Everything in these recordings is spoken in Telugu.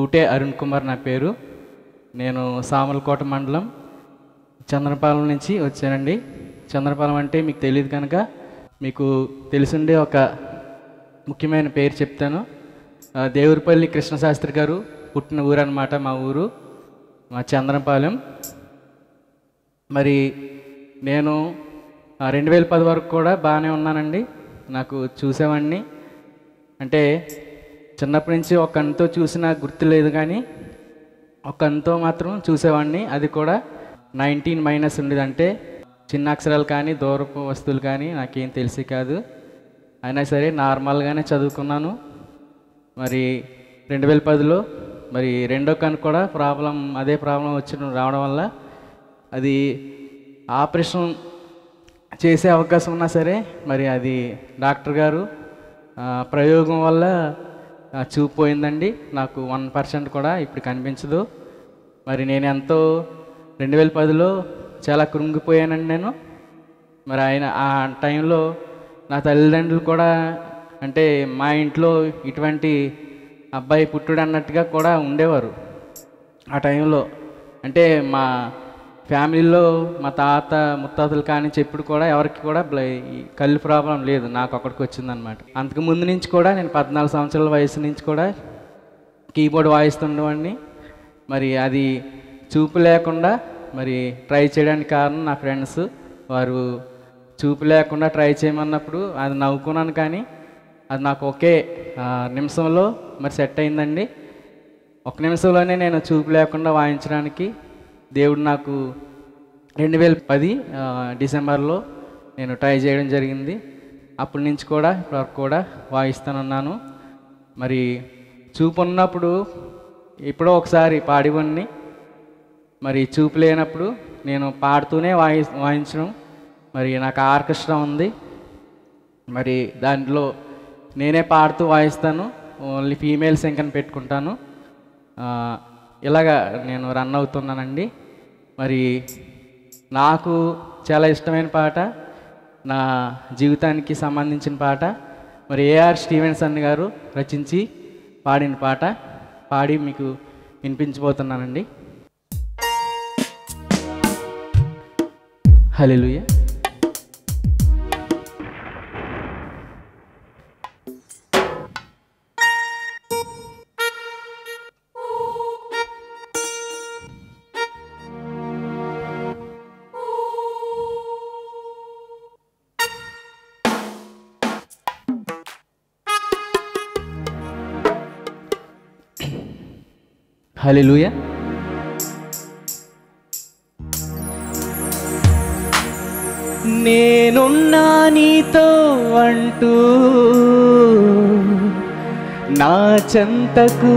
ఊటే అరుణ్ కుమార్ నా పేరు నేను సామలకోట మండలం చంద్రపాలెం నుంచి వచ్చానండి చంద్రపాలెం అంటే మీకు తెలియదు కనుక మీకు తెలిసిండే ఒక ముఖ్యమైన పేరు చెప్తాను ఆ, దేవురిపల్లి కృష్ణశాస్త్రి గారు పుట్టిన ఊరు అనమాట మా ఊరు మా చంద్రపాలెం మరి నేను రెండు వేల పది వరకు కూడా బాగానే ఉన్నానండి నాకు చూసేవాడిని అంటే చిన్నప్పటి నుంచి ఒక కన్నుతో చూసిన గుర్తు లేదు కానీ ఒక కన్నుతో మాత్రం చూసేవాడిని అది కూడా నైన్టీన్ మైనస్ ఉండేది అంటే చిన్న అక్షరాలు కానీ దూరపు వస్తువులు కానీ నాకేం తెలిసి కాదు అయినా సరే నార్మల్గానే చదువుకున్నాను మరి రెండు వేల పదిలో మరి రెండో కన్ను కూడా ప్రాబ్లం అదే ప్రాబ్లం వచ్చి రావడం వల్ల అది ఆపరేషన్ చేసే అవకాశం ఉన్నా సరే మరి అది డాక్టర్ గారు ఆ, ప్రయోగం వల్ల ఆ, చూపు పోయిందండి నాకు వన్ పర్సెంట్ కూడా ఇప్పుడు కనిపించదు మరి నేను ఎంతో రెండు వేల పదిలో చాలా కృంగిపోయానండి నేను మరి ఆయన ఆ టైంలో నా తల్లిదండ్రులు కూడా అంటే మా ఇంట్లో ఇటువంటి అబ్బాయి పుట్టుడు అన్నట్టుగా కూడా ఉండేవారు ఆ టైంలో అంటే మా ఫ్యామిలీలో మా తాత ముత్తాతలు కానీ చెప్పుడు కూడా ఎవరికి కూడా బ్ల- ఈ కళ్ళు ప్రాబ్లం లేదు నాకు ఒకటికి వచ్చిందనమాట అంతకు ముందు నుంచి కూడా నేను పద్నాలుగు సంవత్సరాల వయసు నుంచి కూడా కీబోర్డ్ వాయిస్తుండేవాడిని మరి అది చూపు లేకుండా మరి ట్రై చేయడానికి కారణం నా ఫ్రెండ్స్ వారు చూపు లేకుండా ట్రై చేయమన్నప్పుడు అది నవ్వుకున్నాను కానీ అది నాకు ఒకే ఆ, నిమిషంలో మరి సెట్ అయిందండి ఒక నిమిషంలోనే నేను చూపు లేకుండా వాయించడానికి దేవుడు నాకు రెండు వేల పది ఆ, డిసెంబర్లో నేను ట్రై చేయడం జరిగింది అప్పటి నుంచి కూడా ఇప్పటివరకు కూడా వాయిస్తానున్నాను మరి చూపు ఉన్నప్పుడు ఎప్పుడో ఒకసారి పాడివన్ని మరి చూపు లేనప్పుడు నేను పాడుతూనే వాయి వాయించడం మరి నాకు ఆర్కెస్ట్రా ఉంది మరి దాంట్లో నేనే పాడుతూ వాయిస్తాను ఓన్లీ ఫీమేల్ సింకని పెట్టుకుంటాను ఆ, ఇలాగా నేను రన్ అవుతున్నానండి మరి నాకు చాలా ఇష్టమైన పాట నా జీవితానికి సంబంధించిన పాట మరి ఏఆర్ స్టీవెన్సన్ గారు రచించి పాడిన పాట పాడి మీకు వినిపించబోతున్నానండి హల్లెలూయా హల్లెలూయా నేనున్నా నీతో అంటూ నా చెంతకు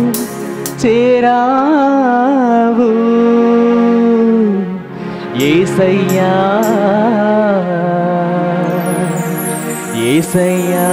చేరావు ఏసయ్యా ఏసయ్యా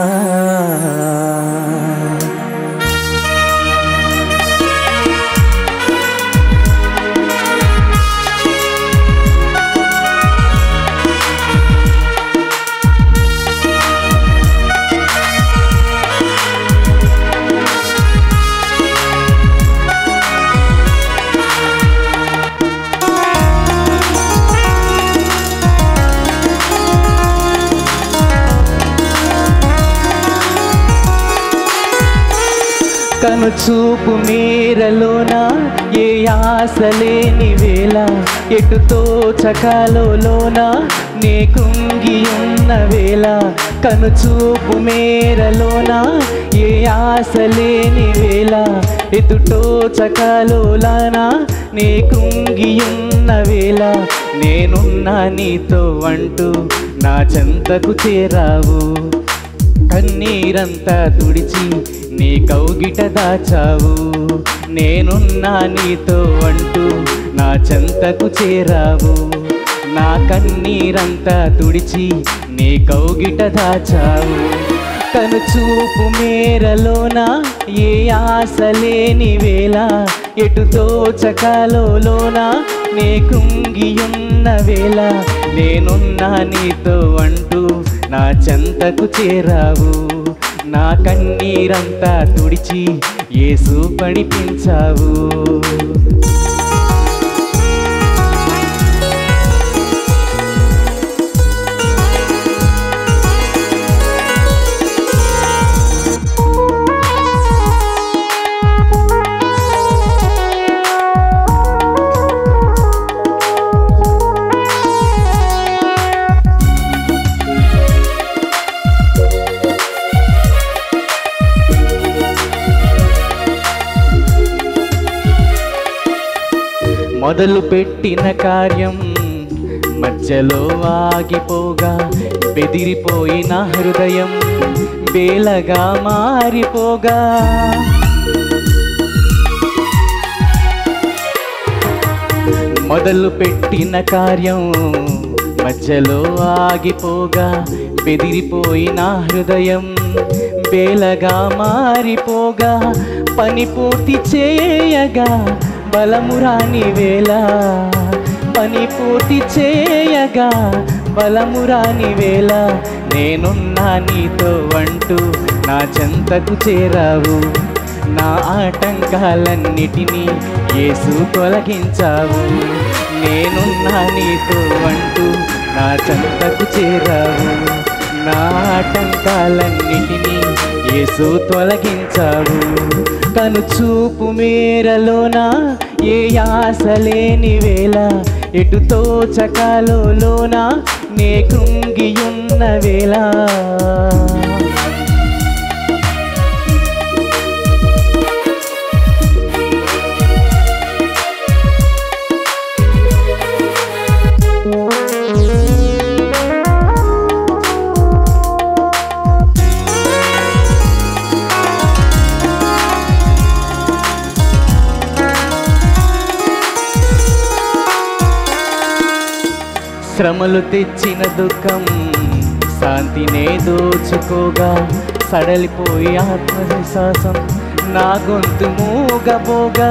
కను చూపు మీరలోన ఏ ఆశ లేని వేళ ఎటు తోచకాలోన నే కుంగి ఉన్న వేళ కను చూపు మేరలోన ఏ ఆశ లేని వేళ ఎటు తోచకాలోన నే కుంగి ఉన్న వేళ నేనున్నా నీతో అంటూ నా చెంతకు చేరావు కన్నీరంతా తుడిచి నీ కౌగిట దాచావు నేనున్నా నీతో అంటూ నా చెంతకు చేరావు నా కన్నీరంతా తుడిచి నీ కౌగిట దాచావు కను చూపు మేరలోన ఏ ఆశ లేని వేళ ఎటు తోచకాలోన నే కుంగియున్న వేళ నేనున్నా నీతో అంటూ నా చెంతకు చేరావు నా కన్నీరంతా తుడిచి యేసు పడిపించావు మొదలు పెట్టిన కార్యం మధ్యలో ఆగిపోగా బెదిరిపోయిన హృదయం బేలగా మారిపోగా మొదలు పెట్టిన కార్యం మధ్యలో ఆగిపోగా బెదిరిపోయిన హృదయం బేలగా మారిపోగా పని పూర్తి చేయగా బలము రాని వేళ పని పూర్తి చేయగా బలము రాని వేళ నేనున్నా నీతో అంటూ నా చెంతకు చేరావు నా ఆటంకాలన్నిటినీ యేసు తొలగించావు నేనున్నా నీతో అంటూ నా చెంతకు చేరావు నా ఆటంకాలన్నిటినీ యేసు తొలగించావు కను చూపు మేరలోన ఏ యాస లేని వేళ ఎటు తోచకాలోన నే కృంగియున్న వేళ శ్రమలు తెచ్చిన దుఃఖం శాంతినే దోచుకోగా సడలిపోయి ఆత్మవిశ్వాసం నా గొంతు మూగబోగా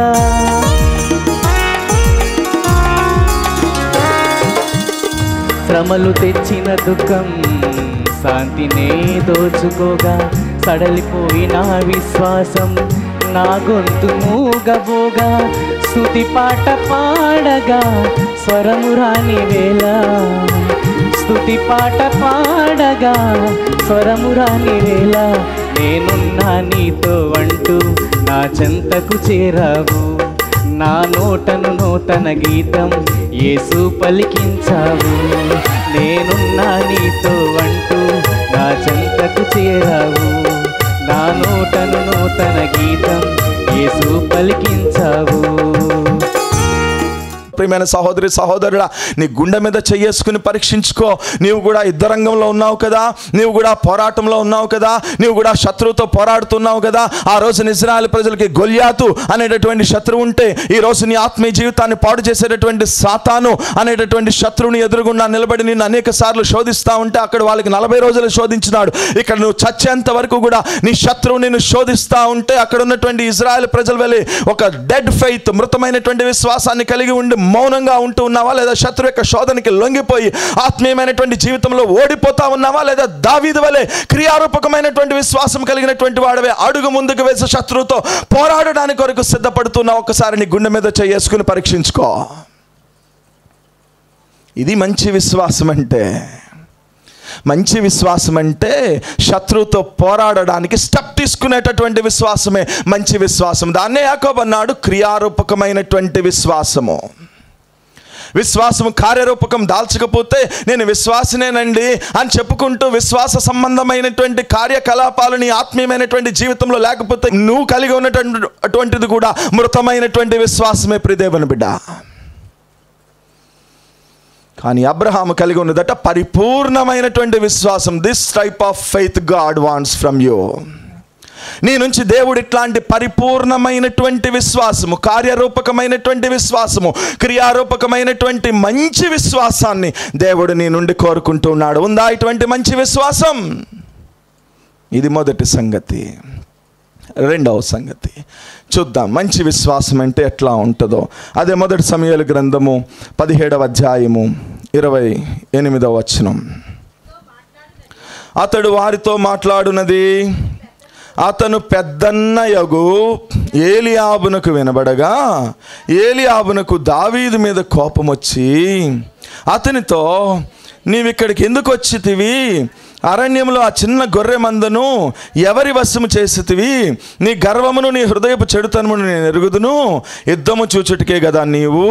శ్రమలు తెచ్చిన దుఃఖం శాంతినే దోచుకోగా సడలిపోయిన విశ్వాసం నా గొంతు మూగబోగా స్తుతి పాట పాడగా స్వరము రాని వేళ స్తుతి పాట పాడగా స్వరము రాని వేళ నేనున్నా నీతో అంటూ నా చెంతకు చేరావు నా నోటను నూతన గీతం యేసు పలికించావు నేనున్నా నీతో అంటూ నా చెంతకు చేరావు నా నోటను నూతన గీతం యేసు పలికించావు ప్రియమైన సహోదరి సహోదరుడా నీ గుండె మీద చెయ్యేసుకుని పరీక్షించుకో నీవు కూడా యుద్ధరంగంలో ఉన్నావు కదా నీవు కూడా పోరాటంలో ఉన్నావు కదా నీవు కూడా శత్రువుతో పోరాడుతున్నావు కదా ఆ రోజు ఇజ్రాయల్ ప్రజలకి గొల్యాతు అనేటటువంటి శత్రువు ఉంటే ఈ రోజు నీ ఆత్మీయ జీవితాన్ని పాడు చేసేటటువంటి సాతాను అనేటటువంటి శత్రువుని ఎదురుగుండా నిలబడి నిన్ను అనేక సార్లు శోధిస్తా ఉంటే అక్కడ వాళ్ళకి నలభై రోజులు శోధించినాడు ఇక్కడ నువ్వు చచ్చేంత వరకు కూడా నీ శత్రువు నిన్ను శోధిస్తా ఉంటే అక్కడ ఉన్నటువంటి ఇజ్రాయల్ ప్రజలు వెళ్ళి ఒక డెడ్ ఫెయిత్ మృతమైనటువంటి విశ్వాసాన్ని కలిగి ఉండి మౌనంగా ఉంటూ ఉన్నావా లేదా శత్రు యొక్క శోధనకి లొంగిపోయి ఆత్మీయమైనటువంటి జీవితంలో ఓడిపోతా ఉన్నావా లేదా దావీదు వలె క్రియారూపకమైనటువంటి విశ్వాసం కలిగినటువంటి వాడవే అడుగు ముందుకు వేసి శత్రువుతో పోరాడడానికి కొరకు సిద్ధపడుతున్నావు ఒకసారి నీ గుండె మీద చేసుకుని పరీక్షించుకో ఇది మంచి విశ్వాసం అంటే మంచి విశ్వాసం అంటే శత్రువుతో పోరాడడానికి స్టెప్ తీసుకునేటటువంటి విశ్వాసమే మంచి విశ్వాసం దాన్నే యాకోబ్ అన్నాడు క్రియారూపకమైనటువంటి విశ్వాసము విశ్వాసం కార్యరూపకం దాల్చకపోతే నేను విశ్వాసనేనండి అని చెప్పుకుంటూ విశ్వాస సంబంధమైనటువంటి కార్యకలాపాలు నీ ఆత్మీయమైనటువంటి జీవితంలో లేకపోతే నువ్వు కలిగి ఉన్నటువంటి అటువంటిది కూడా మృతమైనటువంటి విశ్వాసమే ప్రిదేవని బిడ్డ కానీ అబ్రహాము కలిగి ఉన్నదట పరిపూర్ణమైనటువంటి విశ్వాసం this type of faith God wants from you నీ నుంచి దేవుడు ఇట్లాంటి పరిపూర్ణమైనటువంటి విశ్వాసము కార్యరూపకమైనటువంటి విశ్వాసము క్రియారూపకమైనటువంటి మంచి విశ్వాసాన్ని దేవుడు నీ నుండి కోరుకుంటూ ఉన్నాడు ఉందా ఇటువంటి మంచి విశ్వాసం ఇది మొదటి సంగతి రెండవ సంగతి చూద్దాం మంచి విశ్వాసం అంటే ఎట్లా ఉంటుందో అదే మొదటి సమయాల గ్రంథము పదిహేడవ అధ్యాయము ఇరవై ఎనిమిదవ వచనం అతడు వారితో మాట్లాడునది అతను పెద్దన్నయగు ఏలియాబునకు వినబడగా ఏలియాబునకు దావీదు మీద కోపం వచ్చి అతనితో నీవిక్కడికి ఎందుకు వచ్చితివి అరణ్యంలో ఆ చిన్న గొర్రె మందను ఎవరి వశము చేసితివి నీ గర్వమును నీ హృదయపు చెడుతనమును నేను ఎరుగుదును యుద్ధము చూచుటికే కదా నీవు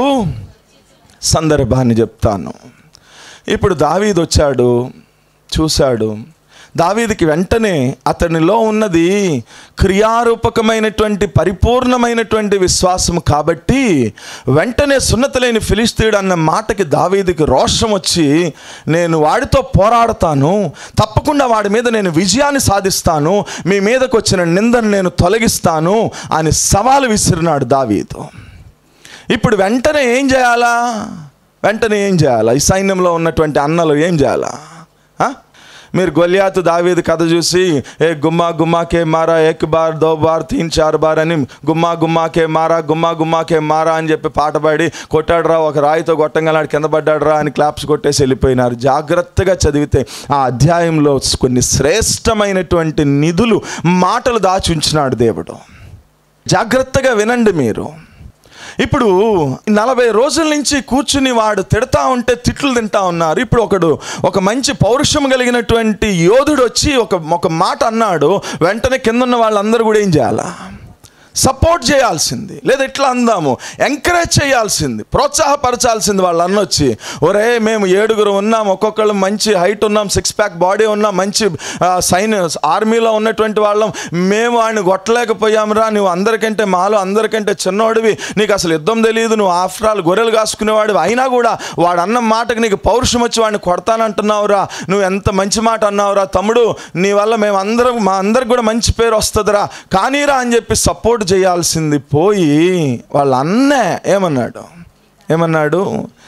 సందర్భాన్ని చెప్తాను ఇప్పుడు దావీదు వచ్చాడు చూశాడు దావీదికి వెంటనే అతనిలో ఉన్నది క్రియారూపకమైనటువంటి పరిపూర్ణమైనటువంటి విశ్వాసం కాబట్టి వెంటనే సున్నతలేని ఫిలిస్తీయుడు అన్న మాటకి దావీదికి రోషం వచ్చి నేను వాడితో పోరాడతాను తప్పకుండా వాడి మీద నేను విజయాన్ని సాధిస్తాను మీ మీదకు వచ్చిన నిందను నేను తొలగిస్తాను అని సవాలు విసిరినాడు దావీదు ఇప్పుడు వెంటనే ఏం చేయాలా వెంటనే ఏం చేయాలా ఈ సైన్యంలో ఉన్నటువంటి అన్నలు ఏం చేయాలా ఆ? మీరు గొలియాతు దావీదు కథ చూసి ఏ గుమ్మా గుమ్మాకే మారా ఏక్ బార్ దో బార్ తీన్ చార్ బార్ అని గుమ్మా గుమ్మాకే మారా గుమ్మా గుమ్మాకే మారా అని చెప్పి పాట పాడి కొట్టాడురా ఒక రాయితో కొట్టంగా కింద పడ్డాడురా అని క్లాప్స్ కొట్టేసి వెళ్ళిపోయినారు జాగ్రత్తగా చదివితే ఆ అధ్యాయంలో కొన్ని శ్రేష్టమైనటువంటి నిధులు మాటలు దాచి ఉంచినాడు దేవుడు జాగ్రత్తగా వినండి మీరు ఇప్పుడు నలభై రోజుల నుంచి కూర్చుని వాడు తిడతా ఉంటే తిట్లు తింటా ఉన్నారు ఇప్పుడు ఒకడు ఒక మంచి పౌరుషం కలిగినటువంటి యోధుడు వచ్చి ఒక ఒక మాట అన్నాడు వెంటనే కింద ఉన్న వాళ్ళందరూ కూడా ఏం చేయాలా సపోర్ట్ చేయాల్సింది లేదా ఇట్లా అందాము ఎంకరేజ్ చేయాల్సింది ప్రోత్సాహపరచాల్సింది వాళ్ళు అన్నొచ్చి ఒరే మేము ఏడుగురు ఉన్నాం ఒక్కొక్కళ్ళు మంచి హైట్ ఉన్నాం సిక్స్ ప్యాక్ బాడీ ఉన్నాం మంచి సైన్ ఆర్మీలో ఉన్నటువంటి వాళ్ళం మేము వాడిని కొట్టలేకపోయాంరా నువ్వు అందరికంటే మాలో అందరికంటే చిన్నోడివి నీకు అసలు యుద్ధం తెలియదు నువ్వు ఆఫ్టర్ ఆల్ గొర్రెలు కాసుకునేవాడివి అయినా కూడా వాడు అన్న మాటకి నీకు పౌరుషం వచ్చి వాడిని కొడతానంటున్నావురా నువ్వు ఎంత మంచి మాట అన్నావురా తమ్ముడు నీ వల్ల మేము అందరం మా అందరికి కూడా మంచి పేరు వస్తుందిరా కానీరా అని చెప్పి సపోర్ట్ చేయాల్సింది పోయి వాళ్ళ అన్నే ఏమన్నాడు ఏమన్నాడు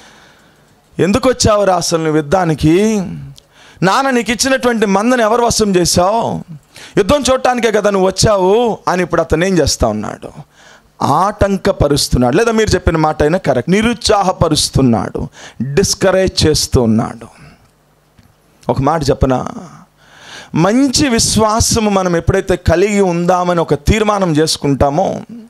ఎందుకు వచ్చావురా అసలు నువ్వు యుద్ధానికి నాన్న నీకు ఇచ్చినటువంటి మందని ఎవరు వశం చేశావు యుద్ధం చూడటానికే కదా నువ్వు వచ్చావు అని ఇప్పుడు అతను ఏం చేస్తా ఉన్నాడు ఆటంకపరుస్తున్నాడు లేదా మీరు చెప్పిన మాట అయినా కరెక్ట్ నిరుత్సాహపరుస్తున్నాడు డిస్కరేజ్ చేస్తూ ఉన్నాడు ఒక మాట చెప్పనా మంచి విశ్వాసము మనం ఎప్పుడైతే కలిగి ఉందామని ఒక తీర్మానం చేసుకుంటామో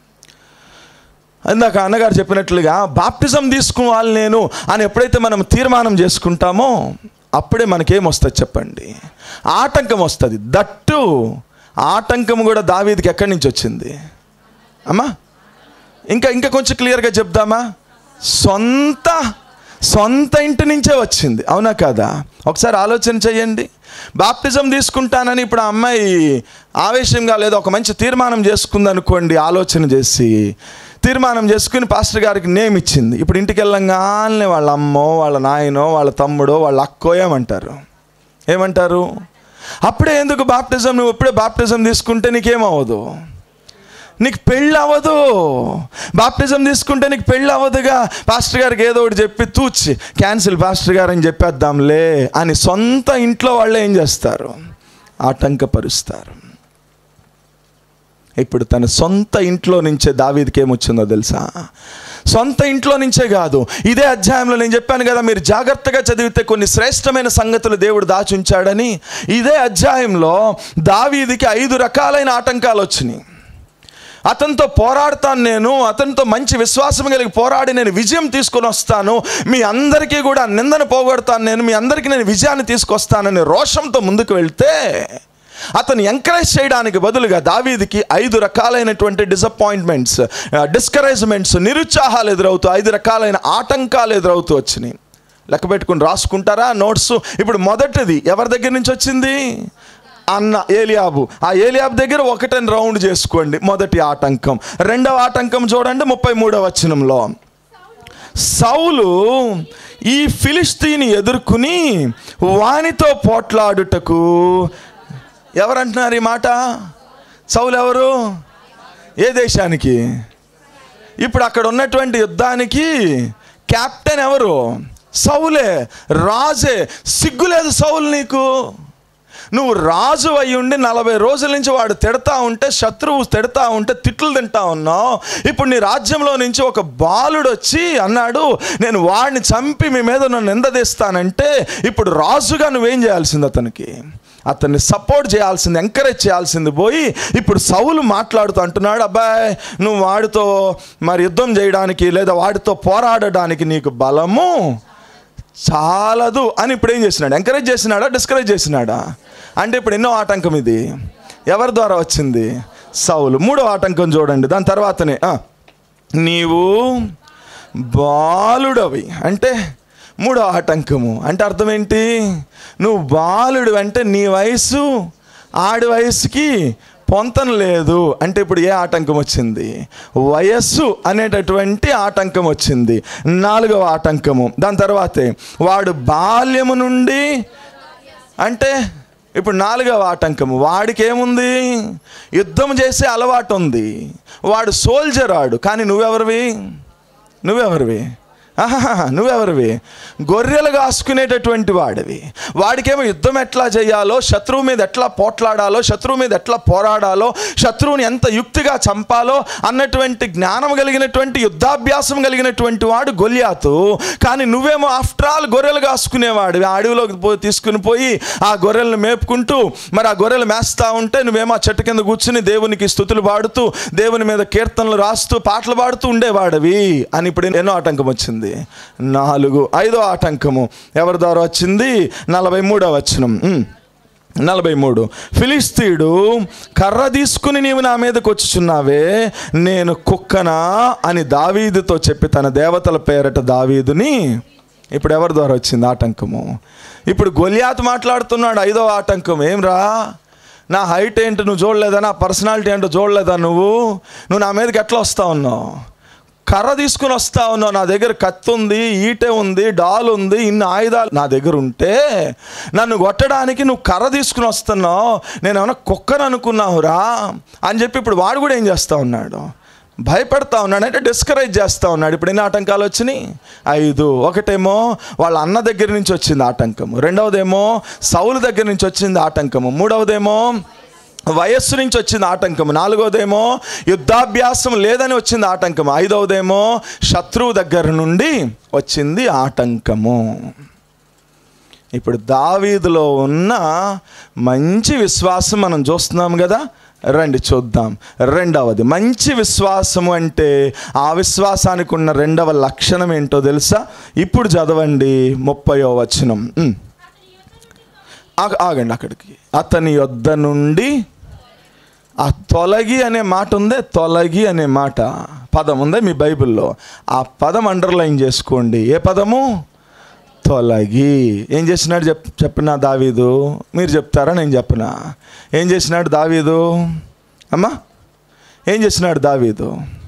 ఇందాక అన్నగారు చెప్పినట్లుగా బాప్టిజం తీసుకోవాలి నేను అని ఎప్పుడైతే మనం తీర్మానం చేసుకుంటామో అప్పుడే మనకేం వస్తుంది చెప్పండి ఆటంకం వస్తుంది దట్టు ఆటంకం కూడా దావీదికి ఎక్కడి నుంచి వచ్చింది అమ్మా ఇంకా ఇంకా కొంచెం క్లియర్గా చెప్దామా సొంత సొంత ఇంటి నుంచే వచ్చింది అవునా కాదా ఒకసారి ఆలోచన చేయండి బాప్టిజం తీసుకుంటానని ఇప్పుడు ఆ అమ్మాయి ఆవేశంగా లేదా ఒక మంచి తీర్మానం చేసుకుంది అనుకోండి ఆలోచన చేసి తీర్మానం చేసుకుని పాస్టర్ గారికి నేమ్ ఇచ్చింది ఇప్పుడు ఇంటికి వెళ్ళంగానే వాళ్ళ అమ్మో వాళ్ళ నాయనో వాళ్ళ తమ్ముడో వాళ్ళ అక్కో ఏమంటారు ఏమంటారు అప్పుడే ఎందుకు బాప్టిజం నువ్వు ఇప్పుడే బాప్టిజం తీసుకుంటే నీకేమవ్వదు నీకు పెళ్ళి అవ్వదు బాప్టిజం తీసుకుంటే నీకు పెళ్ళి అవ్వదుగా పాస్టర్ గారికి ఏదో ఒకటి చెప్పి తూచి క్యాన్సిల్ పాస్టర్ గారు అని చెప్పేద్దాంలే అని సొంత ఇంట్లో వాళ్ళే ఏం చేస్తారు ఆటంకపరుస్తారు ఇప్పుడు తన సొంత ఇంట్లో నుంచే దావీదికి ఏమొచ్చిందో తెలుసా సొంత ఇంట్లో నుంచే కాదు ఇదే అధ్యాయంలో నేను చెప్పాను కదా మీరు జాగ్రత్తగా చదివితే కొన్ని శ్రేష్టమైన సంగతులు దేవుడు దాచుంచాడని ఇదే అధ్యాయంలో దావీదికి ఐదు రకాలైన ఆటంకాలు వచ్చినాయి అతనితో పోరాడతాను నేను అతనితో మంచి విశ్వాసం కలిగి పోరాడి నేను విజయం తీసుకొని వస్తాను మీ అందరికీ కూడా నిందను పోగొడతాను నేను మీ అందరికీ నేను విజయాన్ని తీసుకొస్తానని రోషంతో ముందుకు వెళ్తే అతను ఎంకరేజ్ చేయడానికి బదులుగా దావీదికి ఐదు రకాలైనటువంటి డిసప్పాయింట్మెంట్స్ డిస్కరేజ్మెంట్స్ నిరుత్సాహాలు ఎదురవుతూ ఐదు రకాలైన ఆటంకాలు ఎదురవుతూ వచ్చినాయి లెక్క పెట్టుకుని రాసుకుంటారా నోట్స్ ఇప్పుడు మొదటిది ఎవరి దగ్గర నుంచి వచ్చింది అన్న ఏలియాబు ఆ ఏలియాబు దగ్గర ఒకటని రౌండ్ చేసుకోండి మొదటి ఆటంకం రెండవ ఆటంకం చూడండి ముప్పై మూడవ వచనంలో సౌలు ఈ ఫిలిస్తీని ఎదుర్కొని వానితో పోట్లాడుటకు ఎవరంటున్నారు ఈ మాట సౌలు ఎవరు ఏ దేశానికి ఇప్పుడు అక్కడ ఉన్నటువంటి యుద్ధానికి కెప్టెన్ ఎవరు సౌలే రాజే సిగ్గులేదు సౌలు నీకు నువ్వు రాజు అయి ఉండి నలభై రోజుల నుంచి వాడు తిడతా ఉంటే శత్రువు తిడతా ఉంటే తిట్లు తింటా ఉన్నావు ఇప్పుడు నీ రాజ్యంలో నుంచి ఒక బాలుడు వచ్చి అన్నాడు నేను వాడిని చంపి మీ మీద నన్ను నిందదీస్తానంటే ఇప్పుడు రాజుగా నువ్వేం చేయాల్సింది అతనికి అతన్ని సపోర్ట్ చేయాల్సింది ఎంకరేజ్ చేయాల్సింది పోయి ఇప్పుడు సౌలు మాట్లాడుతూ అంటున్నాడు అబ్బాయి నువ్వు వాడితో మరి యుద్ధం చేయడానికి లేదా వాడితో పోరాడడానికి నీకు బలము చాలదు అని ఇప్పుడు ఏం చేసినాడు ఎంకరేజ్ చేసినాడా డిస్కరేజ్ చేసినాడా అంటే ఇప్పుడు ఎన్నో ఆటంకం ఇది ఎవరి ద్వారా వచ్చింది సౌలు మూడో ఆటంకం చూడండి దాని తర్వాతనే ఆ, నీవు బాలుడవి అంటే మూడో ఆటంకము అంటే అర్థం ఏంటి నువ్వు బాలుడు అంటే నీ వయసు ఆడి వయసుకి పొంతన లేదు అంటే ఇప్పుడు ఏ ఆటంకం వచ్చింది వయస్సు అనేటటువంటి ఆటంకం వచ్చింది నాలుగవ ఆటంకము దాని తర్వాతే వాడు బాల్యము నుండి అంటే ఇప్పుడు నాలుగవ ఆటంకము వాడికి ఏముంది యుద్ధం చేసే అలవాటు ఉంది వాడు సోల్జర్ ఆడు కానీ నువ్వెవరివి నువ్వెవరివి ఆహా నువ్వెవరివి గొర్రెలు కాసుకునేటటువంటి వాడివి వాడికేమో యుద్ధం ఎట్లా చేయాలో శత్రువు మీద ఎట్లా పోట్లాడాలో శత్రువు మీద ఎట్లా పోరాడాలో శత్రువుని ఎంత యుక్తిగా చంపాలో అన్నటువంటి జ్ఞానం కలిగినటువంటి యుద్ధాభ్యాసం కలిగినటువంటి వాడు గొల్యాతు కానీ నువ్వేమో ఆఫ్టర్ ఆల్ గొర్రెలు కాసుకునేవాడివి ఆ అడవిలోకి పో తీసుకుని పోయి ఆ గొర్రెలను మేపుకుంటూ మరి ఆ గొర్రెలు మేస్తా ఉంటే నువ్వేమో ఆ చెట్టు కింద కూర్చుని దేవునికి స్థుతులు పాడుతూ దేవుని మీద కీర్తనలు రాస్తూ పాటలు పాడుతూ ఉండేవాడివి అని ఇప్పుడు ఎన్నో ఆటంకం వచ్చింది నాలుగు ఐదో ఆటంకము ఎవరి ద్వారా వచ్చింది నలభై మూడో వచనం ఉమ్. నలభై మూడు ఫిలిస్తీయుడు కర్ర తీసుకుని నీవు నా మీదకి వచ్చుచున్నావే నేను కుక్కనా అని దావీదుతో చెప్పి తన దేవతల పేరట దావీదుని ఇప్పుడు ఎవరి ద్వారా వచ్చింది ఆటంకము ఇప్పుడు గొలియాత్ మాట్లాడుతున్నాడు ఐదో ఆటంకం ఏం రా నా హైట్ ఏంటి నువ్వు చూడలేదా నా పర్సనాలిటీ ఏంటో చూడలేదా నువ్వు నువ్వు నా మీదకి ఎట్లా వస్తా ఉన్నావు కర్ర తీసుకుని వస్తా ఉన్నావు నా దగ్గర కత్తి ఉంది ఈటె ఉంది డాల్ ఉంది ఇన్ని ఆయుధాలు నా దగ్గర ఉంటే నన్ను కొట్టడానికి నువ్వు కర్ర తీసుకుని వస్తున్నావు నేను ఏమైనా కుక్కను అనుకున్నావురా అని చెప్పి ఇప్పుడు వాడు కూడా ఏం చేస్తా ఉన్నాడు భయపడతా ఉన్నాడు అంటే డిస్కరేజ్ చేస్తా ఉన్నాడు ఇప్పుడు ఎన్ని ఆటంకాలు వచ్చినాయి ఐదు ఒకటేమో వాళ్ళ అన్న దగ్గర నుంచి వచ్చింది ఆటంకము రెండవదేమో సౌలు దగ్గర నుంచి వచ్చింది ఆటంకము మూడవదేమో వయస్సు నుంచి వచ్చింది ఆటంకం నాలుగవదేమో యుద్ధాభ్యాసం లేదని వచ్చింది ఆటంకం ఐదవదేమో శత్రువు దగ్గర నుండి వచ్చింది ఆటంకము ఇప్పుడు దావీదులో ఉన్న మంచి విశ్వాసం మనం చూస్తున్నాం కదా రండి చూద్దాం రెండవది మంచి విశ్వాసము అంటే ఆ విశ్వాసానికి ఉన్న రెండవ లక్షణం ఏంటో తెలుసా ఇప్పుడు చదవండి ముప్పయో వచనం ఉమ్. ఆగ- ఆగండి అక్కడికి అతని యొద్ద నుండి ఆ తొలగి అనే మాట ఉందే తొలగి అనే మాట పదం ఉందే మీ బైబిల్లో ఆ పదం అండర్లైన్ చేసుకోండి ఏ పదము తొలగి ఏం చేసినాడు చెప్ చెప్పినా దావీదు మీరు చెప్తారా నేను చెప్పనా ఏం చేసినాడు దావీదు అమ్మా ఏం చేసినాడు దావీదు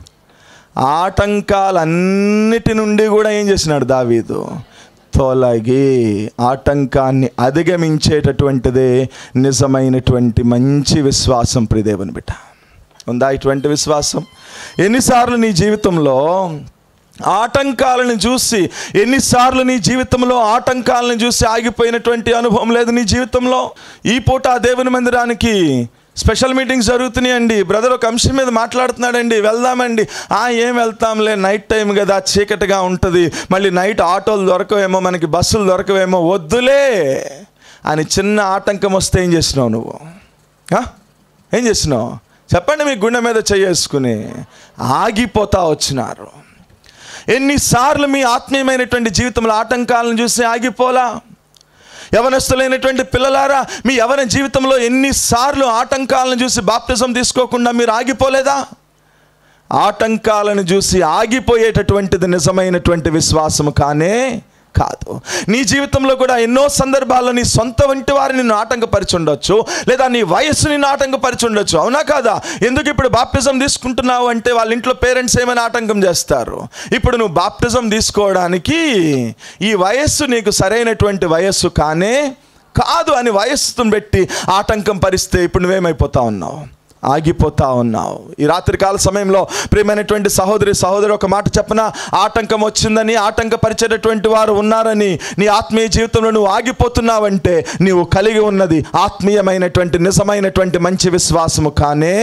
ఆటంకాలన్నిటి నుండి కూడా ఏం చేసినాడు దావీదు తొలగి ఆటంకాన్ని అధిగమించేటటువంటిదే నిజమైనటువంటి మంచి విశ్వాసం ప్రిదేవుని బిడ్డ ఉందా ఇటువంటి విశ్వాసం ఎన్నిసార్లు నీ జీవితంలో ఆటంకాలను చూసి ఎన్నిసార్లు నీ జీవితంలో ఆటంకాలను చూసి ఆగిపోయినటువంటి అనుభవం లేదు నీ జీవితంలో ఈ పూట ఆ దేవుని మందిరానికి స్పెషల్ మీటింగ్స్ జరుగుతున్నాయండి బ్రదర్ ఒక అంశం మీద మాట్లాడుతున్నాడండి వెళ్దామండి ఆ ఏం వెళ్తాంలే నైట్ టైం కదా చీకటిగా ఉంటుంది మళ్ళీ నైట్ ఆటోలు దొరకవేమో మనకి బస్సులు దొరకవేమో వద్దులే అని చిన్న ఆటంకం వస్తే ఏం చేసినావు నువ్వు ఆ? ఏం చేసినావు చెప్పండి మీ గుండె మీద చేసుకుని ఆగిపోతా వచ్చినారు ఎన్నిసార్లు మీ ఆత్మీయమైనటువంటి జీవితంలో ఆటంకాలను చూసి ఆగిపోలా యవనస్తులైనటువంటి పిల్లలారా మీ యవన జీవితంలో ఎన్నిసార్లు ఆటంకాలను చూసి బాప్తిజం తీసుకోకుండా మీరు ఆగిపోలేదా ఆటంకాలను చూసి ఆగిపోయేటటువంటిది నిజమైనటువంటి విశ్వాసము కానే కాదు నీ జీవితంలో కూడా ఎన్నో సందర్భాల్లో నీ సొంత వంటి వారిని నిన్ను ఆటంకపరిచి ఉండొచ్చు లేదా నీ వయస్సు నిన్ను ఆటంకపరిచి ఉండొచ్చు అవునా కాదా ఎందుకు ఇప్పుడు బాప్టిజం తీసుకుంటున్నావు అంటే వాళ్ళ ఇంట్లో పేరెంట్స్ ఏమైనా ఆటంకం చేస్తారు ఇప్పుడు నువ్వు బాప్టిజం తీసుకోవడానికి ఈ వయస్సు నీకు సరైనటువంటి వయస్సు కానే కాదు అని వయస్సును పెట్టి ఆటంకం పరిస్తే ఇప్పుడు నువ్వేమైపోతా ఉన్నావు ఆగిపోతా ఉన్నావు ఈ రాత్రికాల సమయంలో ప్రియమైనటువంటి సహోదరి సహోదరి ఒక మాట చెప్పన ఆటంకం వచ్చిందని ఆటంకపరిచేటటువంటి వారు ఉన్నారని నీ ఆత్మీయ జీవితంలో నువ్వు ఆగిపోతున్నావంటే నీవు కలిగి ఉన్నది ఆత్మీయమైనటువంటి నిజమైనటువంటి మంచి విశ్వాసము కానే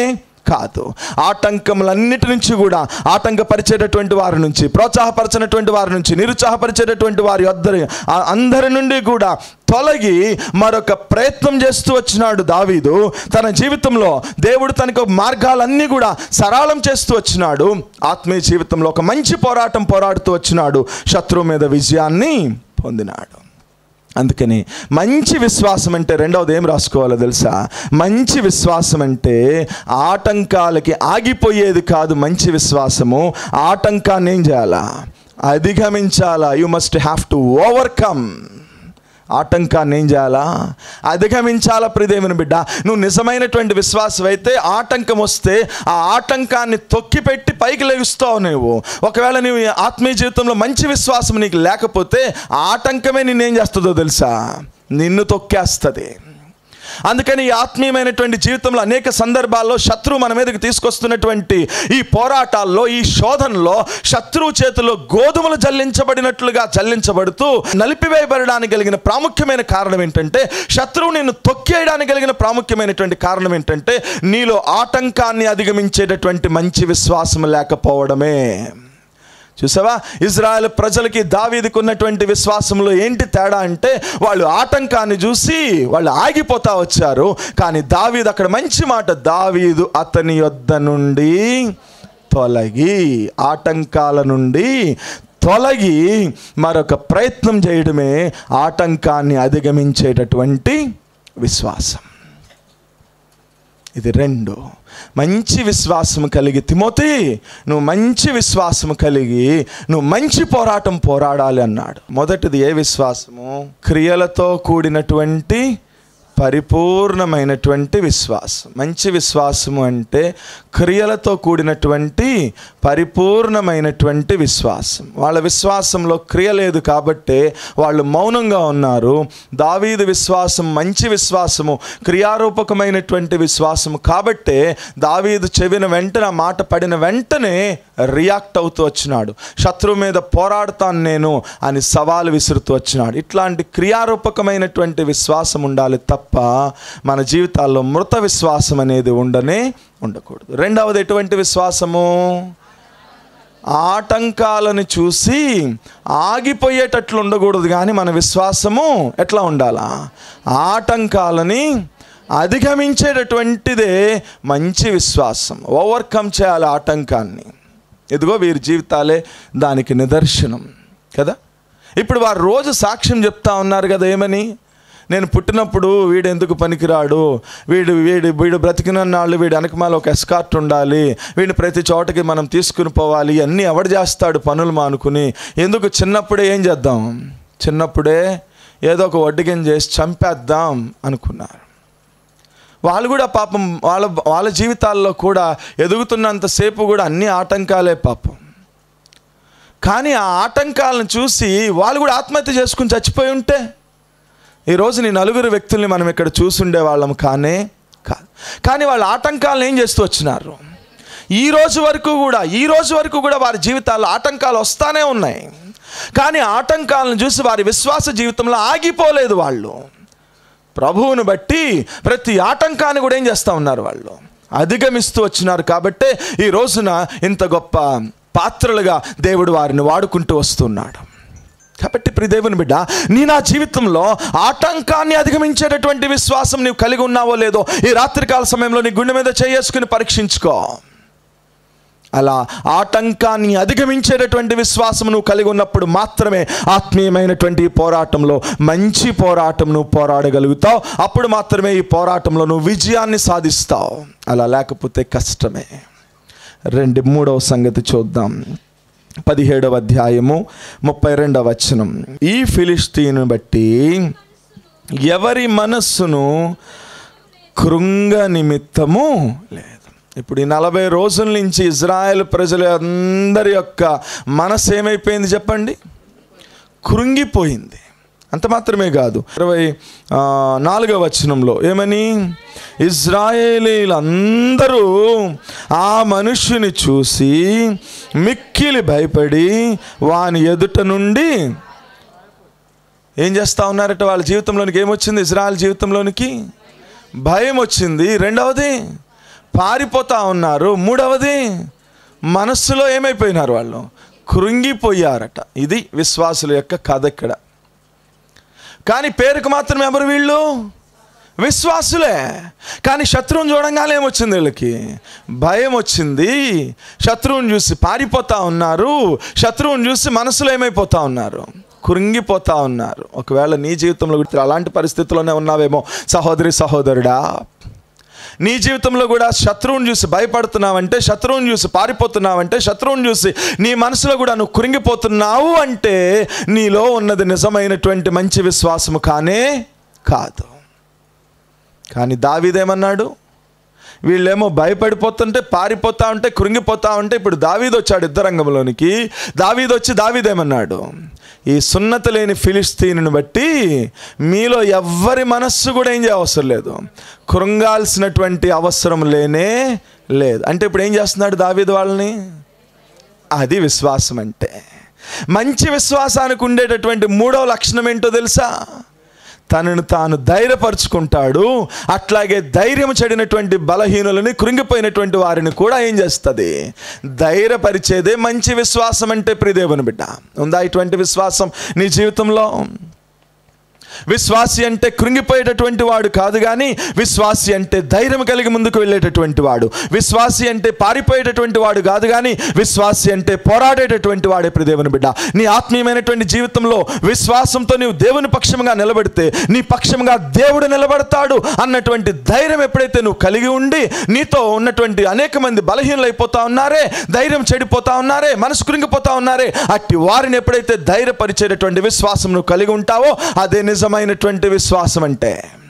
కాదు ఆటంకములన్నిటి నుంచి కూడా ఆటంకపరిచేటటువంటి వారి నుంచి ప్రోత్సాహపరచినటువంటి వారి నుంచి నిరుత్సాహపరిచేటటువంటి వారి వద్దరి ఆ- అందరి నుండి కూడా తొలగి మరొక ప్రయత్నం చేస్తూ వచ్చినాడు దావీదు తన జీవితంలో దేవుడు తనకు మార్గాలన్నీ కూడా సరళం చేస్తూ వచ్చినాడు ఆత్మీయ జీవితంలో ఒక మంచి పోరాటం పోరాడుతూ వచ్చినాడు శత్రువు మీద విజయాన్ని పొందినాడు అందుకని మంచి విశ్వాసం అంటే రెండవది ఏం రాసుకోవాలో తెలుసా మంచి విశ్వాసం అంటే ఆటంకాలకి ఆగిపోయేది కాదు మంచి విశ్వాసము ఆటంకాన్ని ఏం చేయాలా అధిగమించాలా you must have to overcome ఆటంకాన్ని ఏం చేయాలా అధిగమించాలా ప్రిదేవుని బిడ్డ నువ్వు నిజమైనటువంటి విశ్వాసం అయితే ఆటంకం వస్తే ఆ ఆటంకాన్ని తొక్కిపెట్టి పైకి లెగుస్తావు నువ్వు ఒకవేళ నువ్వు ఈ ఆత్మీయ జీవితంలో మంచి విశ్వాసం నీకు లేకపోతే ఆ ఆటంకమే నిన్నేం చేస్తుందో తెలుసా నిన్ను తొక్కేస్తుంది అందుకని ఈ ఆత్మీయమైనటువంటి జీవితంలో అనేక సందర్భాల్లో శత్రువు మన మీదకి తీసుకొస్తున్నటువంటి ఈ పోరాటాల్లో ఈ శోధనలో శత్రువు చేతిలో గోధుమలు జల్లించబడినట్లుగా జల్లించబడుతూ నలిపివేయబడడానికి కలిగిన ప్రాముఖ్యమైన కారణం ఏంటంటే శత్రువు నిన్ను తొక్కేయడానికి కలిగిన ప్రాముఖ్యమైనటువంటి కారణం ఏంటంటే నీలో ఆటంకాన్ని అధిగమించేటటువంటి మంచి విశ్వాసం లేకపోవడమే చూసావా ఇజ్రాయెల్ ప్రజలకి దావీదికి ఉన్నటువంటి విశ్వాసంలో ఏంటి తేడా అంటే వాళ్ళు ఆటంకాన్ని చూసి వాళ్ళు ఆగిపోతా వచ్చారు కానీ దావీదు అక్కడ మంచి మాట దావీదు అతని యొద్ద నుండి తొలగి ఆటంకాల నుండి తొలగి మరొక ప్రయత్నం చేయడమే ఆటంకాన్ని అధిగమించేటటువంటి విశ్వాసం ఇది రెండు మంచి విశ్వాసం కలిగి తిమోతి నువ్వు మంచి విశ్వాసం కలిగి నువ్వు మంచి పోరాటం పోరాడాలి అన్నాడు మొదటిది ఏ విశ్వాసము క్రియలతో కూడినటువంటి పరిపూర్ణమైనటువంటి విశ్వాసం మంచి విశ్వాసము అంటే క్రియలతో కూడినటువంటి పరిపూర్ణమైనటువంటి విశ్వాసం వాళ్ళ విశ్వాసంలో క్రియ లేదు కాబట్టే వాళ్ళు మౌనంగా ఉన్నారు దావీదు విశ్వాసం మంచి విశ్వాసము క్రియారూపకమైనటువంటి విశ్వాసము కాబట్టే దావీదు చెవిన వెంటనే ఆ మాట పడిన వెంటనే రియాక్ట్ అవుతూ వచ్చినాడు శత్రువు మీద పోరాడుతాను నేను అని సవాలు విసురుతూ వచ్చినాడు ఇట్లాంటి క్రియారూపకమైనటువంటి విశ్వాసం ఉండాలి తప్ప మన జీవితాల్లో మృత విశ్వాసం అనేది ఉండనే ఉండకూడదు రెండవది ఎటువంటి విశ్వాసము ఆటంకాలను చూసి ఆగిపోయేటట్లు ఉండకూడదు కానీ మన విశ్వాసము ఎట్లా ఉండాలా ఆటంకాలని అధిగమించేటటువంటిదే మంచి విశ్వాసం ఓవర్కమ్ చేయాలి ఆటంకాన్ని ఇదిగో వీరి జీవితాలే దానికి నిదర్శనం కదా ఇప్పుడు వారు రోజు సాక్ష్యం చెప్తా ఉన్నారు కదా ఏమని నేను పుట్టినప్పుడు వీడు ఎందుకు పనికిరాడు వీడు వీడు వీడు బ్రతికిన నాళ్ళు వీడు వెనకమాల ఒక ఎస్కార్ట్ ఉండాలి వీడిని ప్రతి చోటకి మనం తీసుకుని పోవాలి అన్నీ ఎవడు చేస్తాడు పనులు మానుకుని ఎందుకు చిన్నప్పుడే ఏం చేద్దాం చిన్నప్పుడే ఏదో ఒక వడ్డిగం చేసి చంపేద్దాం అనుకున్నారు వాళ్ళు కూడా పాపం వాళ్ళ వాళ్ళ జీవితాల్లో కూడా ఎదుగుతున్నంతసేపు కూడా అన్ని ఆటంకాలే పాపం కానీ ఆ ఆటంకాలను చూసి వాళ్ళు కూడా ఆత్మహత్య చేసుకుని చచ్చిపోయి ఉంటే ఈరోజు నీ నలుగురు వ్యక్తుల్ని మనం ఇక్కడ చూసుండే వాళ్ళం కానే కాదు కానీ వాళ్ళ ఆటంకాలను ఏం చేస్తూ వచ్చినారు ఈ రోజు వరకు కూడా ఈ రోజు వరకు కూడా వారి జీవితాల్లో ఆటంకాలు వస్తానే ఉన్నాయి కానీ ఆటంకాలను చూసి వారి విశ్వాస జీవితంలో ఆగిపోలేదు వాళ్ళు ప్రభువును బట్టి ప్రతి ఆటంకాన్ని కూడా ఏం చేస్తూ ఉన్నారు వాళ్ళు అధిగమిస్తూ వచ్చినారు కాబట్టే ఈ రోజున ఇంత గొప్ప పాత్రలుగా దేవుడు వారిని వాడుకుంటూ వస్తున్నాడు కాబట్టి ప్రియ దేవుని బిడ్డ నీ నా జీవితంలో ఆటంకాన్ని అధిగమించేటటువంటి విశ్వాసం నీవు కలిగి ఉన్నావో లేదో ఈ రాత్రికాల సమయంలో నీ గుండె మీద చేసుకుని పరీక్షించుకో అలా ఆటంకాన్ని అధిగమించేటటువంటి విశ్వాసం నువ్వు కలిగి ఉన్నప్పుడు మాత్రమే ఆత్మీయమైనటువంటి ఈ పోరాటంలో మంచి పోరాటం నువ్వు పోరాడగలుగుతావు అప్పుడు మాత్రమే ఈ పోరాటంలో నువ్వు విజయాన్ని సాధిస్తావు అలా లేకపోతే కష్టమే రెండు మూడవ సంగతి చూద్దాం పదిహేడవ అధ్యాయము ముప్పై రెండవ వచనం ఈ ఫిలిస్తీను బట్టి ఎవరి మనస్సును కృంగ నిమిత్తము లేదు ఇప్పుడు ఈ నలభై రోజుల నుంచి ఇజ్రాయెల్ ప్రజల అందరి యొక్క మనసు ఏమైపోయింది చెప్పండి కృంగిపోయింది అంత మాత్రమే కాదు ఇరవై ఆ, నాలుగవ వచనంలో ఏమని ఇజ్రాయేలీలందరూ ఆ మనుష్యుని చూసి మిక్కిలి భయపడి వాని ఎదుట నుండి ఏం చేస్తా ఉన్నారట వాళ్ళ జీవితంలోనికి ఏమొచ్చింది ఇజ్రాయల్ జీవితంలోనికి భయం వచ్చింది రెండవది పారిపోతా ఉన్నారు మూడవది మనస్సులో ఏమైపోయినారు వాళ్ళు కృంగిపోయారట ఇది విశ్వాసుల యొక్క కథ ఇక్కడ కానీ పేరుకు మాత్రం ఎవరు వీళ్ళు విశ్వాసులే కానీ శత్రువుని చూడంగానే ఏమొచ్చింది వీళ్ళకి భయం వచ్చింది శత్రువుని చూసి పారిపోతా ఉన్నారు శత్రువుని చూసి మనసులో ఏమైపోతా ఉన్నారు కృంగిపోతా ఉన్నారు ఒకవేళ నీ జీవితంలో కూడా అలాంటి పరిస్థితుల్లోనే ఉన్నావేమో సహోదరి సహోదరుడా నీ జీవితంలో కూడా శత్రువుని చూసి భయపడుతున్నావంటే శత్రువుని చూసి పారిపోతున్నావంటే శత్రువుని చూసి నీ మనసులో కూడా నువ్వు కురింగిపోతున్నావు అంటే నీలో ఉన్నది నిజమైనటువంటి మంచి విశ్వాసము కానే కాదు కానీ దావీదేమన్నాడు వీళ్ళేమో భయపడిపోతుంటే పారిపోతా ఉంటే కృంగిపోతా ఉంటే ఇప్పుడు దావీద్ వచ్చాడు యుద్ధరంగంలోనికి దావీద్ వచ్చి దావీదేమన్నాడు ఈ సున్నత లేని ఫిలిస్తీనుని బట్టి మీలో ఎవ్వరి మనస్సు కూడా ఏం చేయవసరం లేదు కృంగాల్సినటువంటి అవసరం లేనే లేదు అంటే ఇప్పుడు ఏం చేస్తున్నాడు దావీద్ వాళ్ళని అది విశ్వాసం అంటే మంచి విశ్వాసానికి ఉండేటటువంటి మూడవ లక్షణం ఏంటో తెలుసా తనను తాను ధైర్యపరుచుకుంటాడు అట్లాగే ధైర్యం చెడినటువంటి బలహీనులని కృంగిపోయినటువంటి వారిని కూడా ఏం చేస్తుంది ధైర్యపరిచేదే మంచి విశ్వాసం అంటే ప్రియదేవుని బిడ్డ ఉందా ఇటువంటి విశ్వాసం నీ జీవితంలో విశ్వాసి అంటే కృంగిపోయేటటువంటి వాడు కాదు కానీ విశ్వాసి అంటే ధైర్యం కలిగి ముందుకు వెళ్ళేటటువంటి వాడు విశ్వాసి అంటే పారిపోయేటటువంటి వాడు కాదు కానీ విశ్వాసి అంటే పోరాడేటటువంటి వాడే ప్రదేవుని బిడ్డ నీ ఆత్మీయమైనటువంటి జీవితంలో విశ్వాసంతో నీవు దేవుని పక్షంగా నిలబడితే నీ పక్షంగా దేవుడు నిలబడతాడు అన్నటువంటి ధైర్యం ఎప్పుడైతే నువ్వు కలిగి ఉండి నీతో ఉన్నటువంటి అనేక మంది బలహీనలైపోతా ఉన్నారే ధైర్యం చెడిపోతా ఉన్నారే మనసు కృంగిపోతా ఉన్నారే అట్టి వారిని ఎప్పుడైతే ధైర్యపరిచేటటువంటి విశ్వాసం నువ్వు కలిగి ఉంటావో అదే నిజమైనటువంటి విశ్వాసం అంటే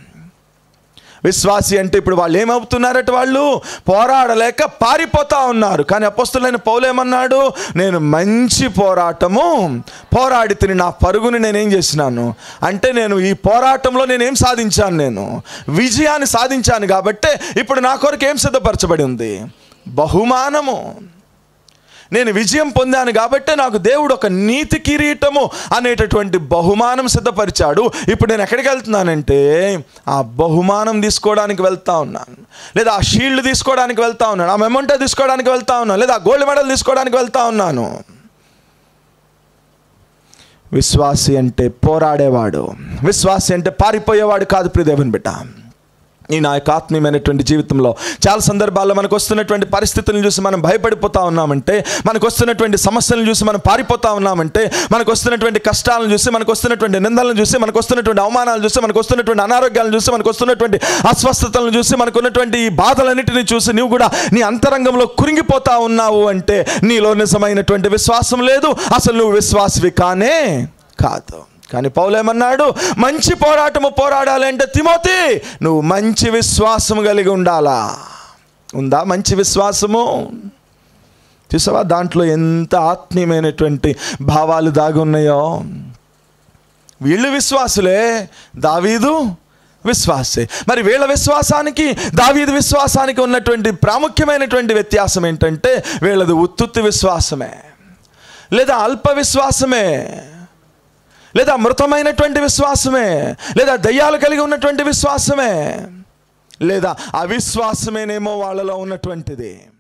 విశ్వాసి అంటే ఇప్పుడు వాళ్ళు ఏమవుతున్నారట వాళ్ళు పోరాడలేక పారిపోతా ఉన్నారు కానీ అపస్తులైన పౌలేమన్నాడు నేను మంచి పోరాటము పోరాడి తిని నా పరుగుని నేనేం చేసినాను అంటే నేను ఈ పోరాటంలో నేనేం సాధించాను నేను విజయాన్ని సాధించాను కాబట్టి ఇప్పుడు నా కొరకు ఏం సిద్ధపరచబడి ఉంది బహుమానము నేను విజయం పొందాను కాబట్టే నాకు దేవుడు ఒక నీతి కిరీటము అనేటటువంటి బహుమానం సిద్ధపరిచాడు ఇప్పుడు నేను ఎక్కడికి వెళ్తున్నానంటే ఆ బహుమానం తీసుకోవడానికి వెళ్తా ఉన్నాను లేదా ఆ షీల్డ్ తీసుకోవడానికి వెళ్తా ఉన్నాను ఆ మెమంటో తీసుకోవడానికి వెళ్తా ఉన్నాను లేదా ఆ గోల్డ్ మెడల్ తీసుకోవడానికి వెళ్తా ఉన్నాను విశ్వాసి అంటే పోరాడేవాడు విశ్వాసి అంటే పారిపోయేవాడు కాదు ప్రియదేవుని బిడ్డ ఈ నా యొక్క ఆత్మీయమైనటువంటి జీవితంలో చాలా సందర్భాల్లో మనకు వస్తున్నటువంటి పరిస్థితులను చూసి మనం భయపడిపోతా ఉన్నామంటే మనకు వస్తున్నటువంటి సమస్యలను చూసి మనం పారిపోతా ఉన్నామంటే మనకు వస్తున్నటువంటి కష్టాలను చూసి మనకు వస్తున్నటువంటి నిందలను చూసి మనకు వస్తున్నటువంటి అవమానాలు చూసి మనకు వస్తున్నటువంటి అనారోగ్యాలను చూసి మనకు వస్తున్నటువంటి అస్వస్థతలను చూసి మనకు ఉన్నటువంటి ఈ బాధలన్నిటిని చూసి నీవు కూడా నీ అంతరంగంలో కురింగిపోతా ఉన్నావు అంటే నీలో నిజమైనటువంటి విశ్వాసం లేదు అసలు నువ్వు విశ్వాసవి కానే కాదు కానీ పౌలేమన్నాడు మంచి పోరాటము పోరాడాలి అంటే తిమోతి నువ్వు మంచి విశ్వాసం కలిగి ఉండాలా ఉందా మంచి విశ్వాసము చూసావా దాంట్లో ఎంత ఆత్మీయమైనటువంటి భావాలు దాగి ఉన్నాయో వీళ్ళు విశ్వాసులే దావీదు విశ్వాసే మరి వీళ్ళ విశ్వాసానికి దావీదు విశ్వాసానికి ఉన్నటువంటి ప్రాముఖ్యమైనటువంటి వ్యత్యాసం ఏంటంటే వీళ్ళది ఉత్తుత్తి విశ్వాసమే లేదా అల్ప విశ్వాసమే లేదా మృతమైనటువంటి విశ్వాసమే లేదా దయ్యాలు కలిగి ఉన్నటువంటి విశ్వాసమే లేదా అవిశ్వాసమేనేమో వాళ్ళలో ఉన్నటువంటిది